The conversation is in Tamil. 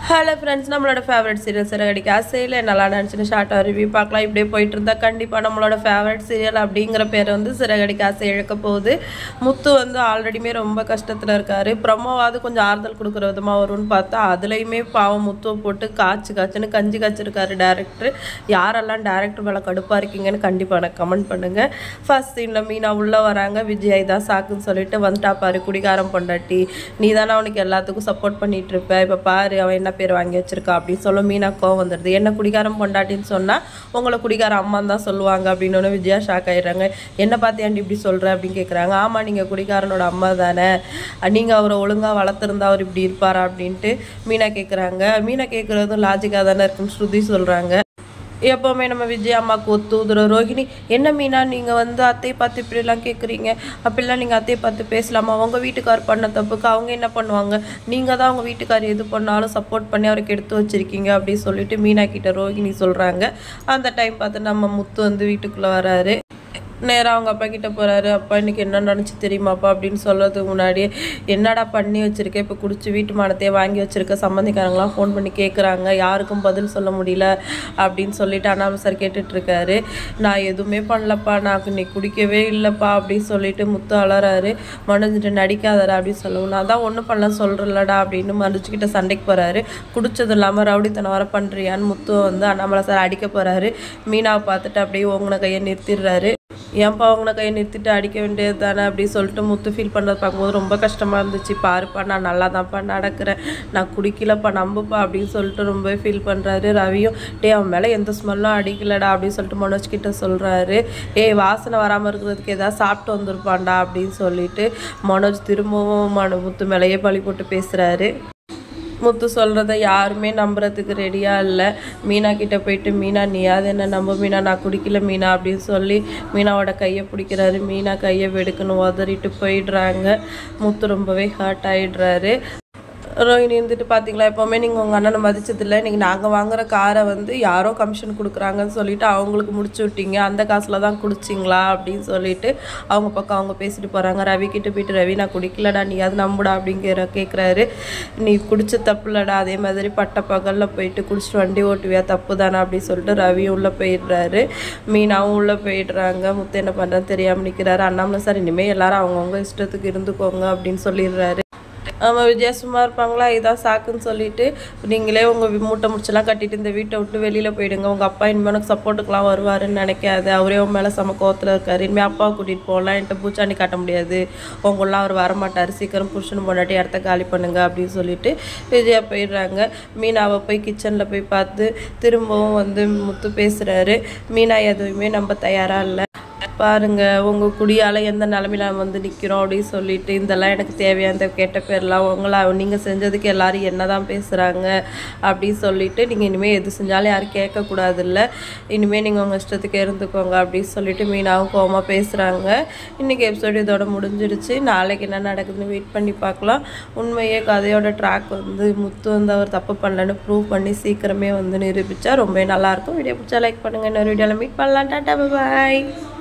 ஹலோ ஃப்ரெண்ட்ஸ் நம்மளோட ஃபேவரட் சீரியல் சிறகடிக்க ஆசையில் நல்லா நினச்சின்னு ஷார்ட்டாக ரிவ்யூ பார்க்கலாம் இப்படியே போயிட்டு இருந்தால் கண்டிப்பாக நம்மளோட ஃபேவரட் சீரியல் அப்படிங்கிற பேர் வந்து சிறகடிக்க ஆசை இழக்க போகுது முத்து வந்து ஆல்ரெடியுமே ரொம்ப கஷ்டத்தில் இருக்காரு ப்ரமோவாவது கொஞ்சம் ஆறுதல் கொடுக்குற விதமாக வரும்னு பார்த்தா அதுலேயுமே பாவம் முத்துவை போட்டு காய்ச்சி காய்ச்சுன்னு கஞ்சி காய்ச்சிருக்காரு டேரக்டர் யாரெல்லாம் டேரக்டர் மேலே கடுப்பாக இருக்கீங்கன்னு கண்டிப்பாக எனக்கு கமெண்ட் பண்ணுங்கள் ஃபர்ஸ்ட் சீனில் மீனா உள்ளே வராங்க விஜய் தான் சாக்குன்னு சொல்லிட்டு வந்துட்டா பாரு குடிகாரம் பொண்டாட்டி நீ தானே அவனுக்கு எல்லாத்துக்கும் சப்போர்ட் பண்ணிட்டு இருப்ப இப்போ பாரு அவன் என்ன பேர் வாங்கி வச்சிருக்கா அப்படின்னு சொல்ல மீனா கோவம் வந்துடுது என்ன குடிகாரம் பொண்டாட்டின்னு சொன்னால் உங்களை குடிகார அம்மான்னு தான் சொல்லுவாங்க அப்படின்னு ஒன்று விஜயா ஷாக் ஆயிடுறாங்க என்ன பார்த்து ஏன்டி இப்படி சொல்கிற அப்படின்னு கேட்குறாங்க ஆமாம் நீங்கள் குடிகாரனோட அம்மா தானே நீங்கள் அவரை ஒழுங்காக வளர்த்துருந்தா அவர் இப்படி இருப்பாரா அப்படின்ட்டு மீனா கேட்குறாங்க மீனா கேட்குறதும் லாஜிக்காக தானே இருக்குன்னு ஸ்ருதி சொல்கிறாங்க எப்போவுமே நம்ம விஜய் அம்மாவுக்கு ஒத்து ஊதுறோம் ரோஹிணி என்ன மீனா நீங்கள் வந்து அத்தையை பார்த்து இப்படிலாம் கேட்குறீங்க அப்படிலாம் நீங்கள் அத்தையை பார்த்து பேசலாமா உங்கள் வீட்டுக்கார் பண்ண தப்புக்கு அவங்க என்ன பண்ணுவாங்க நீங்கள் தான் அவங்க வீட்டுக்கார் எது பண்ணாலும் சப்போர்ட் பண்ணி அவருக்கு எடுத்து வச்சிருக்கீங்க அப்படின்னு சொல்லிட்டு மீனா கிட்ட ரோஹிணி சொல்கிறாங்க அந்த டைம் பார்த்து நம்ம முத்து வந்து வீட்டுக்குள்ளே வராரு நேராக அவங்க அப்பா கிட்ட போகிறாரு அப்பா இன்னைக்கு என்ன நினச்சி தெரியுமாப்பா அப்படின்னு சொல்கிறதுக்கு முன்னாடியே என்னடா பண்ணி வச்சுருக்க இப்போ குடிச்சு வீட்டு மானத்தையே வாங்கி வச்சுருக்க சம்மந்திக்காரங்களாம் ஃபோன் பண்ணி கேட்குறாங்க யாருக்கும் பதில் சொல்ல முடியல அப்படின்னு சொல்லிட்டு அண்ணாமலை சார் கேட்டுட்ருக்காரு நான் எதுவுமே பண்ணலப்பா நான் இன்னைக்கு குடிக்கவே இல்லைப்பா அப்படின்னு சொல்லிட்டு முத்து அலறாரு மனோஜ்கிட்ட நடிக்காதடா அப்படின்னு சொல்லவும் நான் தான் ஒன்றும் பண்ணல சொல்கிறல்லடா அப்படின்னு மனோஜ்கிட்ட சண்டைக்கு போகிறாரு குடிச்சது இல்லாமல் ரவுடித்தனம் வர பண்ணுறியான்னு முத்து வந்து அண்ணாமலை சார் அடிக்க போகிறாரு மீனாவை பார்த்துட்டு அப்படியே உங்களை கையை நிறுத்திடுறாரு ஏன்பா உங்களை கையை நிறுத்திட்டு அடிக்க வேண்டியது தானே அப்படின்னு சொல்லிட்டு முத்து ஃபீல் பண்ணுறது பார்க்கும்போது ரொம்ப கஷ்டமாக இருந்துச்சு பாருப்பா நான் நல்லா தான்ப்பா நடக்கிறேன் நான் குடிக்கலப்பா நம்புப்பா அப்படின்னு சொல்லிட்டு ரொம்ப ஃபீல் பண்ணுறாரு ரவியும் டே அவன் மேலே எந்த ஸ்மெல்லும் அடிக்கலடா அப்படின்னு சொல்லிட்டு மனோஜ் கிட்ட சொல்கிறாரு ஏய் வாசனை வராமல் இருக்கிறதுக்கு ஏதாவது சாப்பிட்டு வந்திருப்பான்டா அப்படின்னு சொல்லிட்டு மனோஜ் திரும்பவும் மனு முத்து மேலேயே பழி போட்டு பேசுகிறாரு முத்து சொல்கிறத யாருமே நம்புறதுக்கு ரெடியாக இல்லை மீனா கிட்ட போயிட்டு மீனா நீயாவது என்ன நம்ப மீனா நான் குடிக்கல மீனா அப்படின்னு சொல்லி மீனாவோட கையை பிடிக்கிறாரு மீனா கையை வெடுக்குன்னு உதறிட்டு போயிடுறாங்க முத்து ரொம்பவே ஹர்ட் ஆயிடுறாரு ரோஹிணி இருந்துட்டு பார்த்தீங்களா எப்போவுமே நீங்கள் உங்கள் அண்ணனை மதிச்சதில்லை இன்றைக்கி நாங்கள் வாங்குற காரை வந்து யாரோ கமிஷன் கொடுக்குறாங்கன்னு சொல்லிட்டு அவங்களுக்கு முடிச்சு விட்டீங்க அந்த காசில் தான் குடிச்சிங்களா அப்படின்னு சொல்லிட்டு அவங்க பக்கம் அவங்க பேசிட்டு போகிறாங்க ரவி கிட்ட போயிட்டு ரவி நான் குடிக்கலடா நீ அது நம்புடா அப்படிங்கிற கேட்குறாரு நீ குடிச்ச தப்புலடா அதே மாதிரி பட்ட பகலில் போயிட்டு குடிச்சிட்டு வண்டி ஓட்டுவியா தப்பு தானே அப்படின்னு சொல்லிட்டு ரவியும் உள்ளே போயிடுறாரு மீனாவும் உள்ளே போயிடுறாங்க முத்து என்ன பண்ணுறது தெரியாமல் நிற்கிறாரு அண்ணாமலை சார் இனிமேல் எல்லாரும் அவங்கவுங்க இஷ்டத்துக்கு இருந்துக்கோங்க அப்படின்னு சொல்லிடுறாரு ஆமாம் விஜயா சும்மா இருப்பாங்களா இதான் சாக்குன்னு சொல்லிட்டு நீங்களே உங்கள் மூட்டை முடிச்செல்லாம் கட்டிட்டு இந்த வீட்டை விட்டு வெளியில் போயிடுங்க உங்கள் அப்பா இனிமேல் உனக்கு சப்போர்ட்டுக்கெலாம் வருவாருன்னு நினைக்காது அவரே உன் மேலே செம கோவத்தில் இருக்காரு இனிமேல் அப்பாவை கூட்டிகிட்டு போகலாம் என்கிட்ட பூச்சாண்டி காட்ட முடியாது உங்களாம் அவர் வரமாட்டார் சீக்கிரம் புருஷன் பொண்டாட்டி இடத்த காலி பண்ணுங்க அப்படின்னு சொல்லிட்டு விஜயா போயிடுறாங்க மீனாவை போய் கிச்சனில் போய் பார்த்து திரும்பவும் வந்து முத்து பேசுகிறாரு மீனா எதுவுமே நம்ம தயாராக இல்லை பாருங்க உங்க குடியால எந்த நிலமையில வந்து நிக்கிறோம் அப்படின்னு சொல்லிட்டு இதெல்லாம் எனக்கு தேவையான கெட்ட பேர்லாம் உங்களா நீங்க செஞ்சதுக்கு எல்லாரும் என்னதான் பேசுறாங்க அப்படின்னு சொல்லிட்டு நீங்க இனிமே எது செஞ்சாலும் யாரும் கேட்கக்கூடாது இல்லை இனிமே நீங்க உங்க இஷ்டத்துக்கு இருந்துக்கோங்க அப்படின்னு சொல்லிட்டு மீனாவும் கோமா பேசுறாங்க இன்னைக்கு எபிசோடு இதோட முடிஞ்சிருச்சு நாளைக்கு என்ன நடக்குதுன்னு வெயிட் பண்ணி பார்க்கலாம் உண்மையே கதையோட ட்ராக் வந்து முத்து வந்து அவர் தப்பு பண்ணலன்னு ப்ரூவ் பண்ணி சீக்கிரமே வந்து நிரூபிச்சா ரொம்ப நல்லா இருக்கும் வீடியோ பிடிச்சா லைக் பண்ணுங்க இன்னொரு வீடியோவில் மீட் பண்ணலாம் டாட்டா பாய்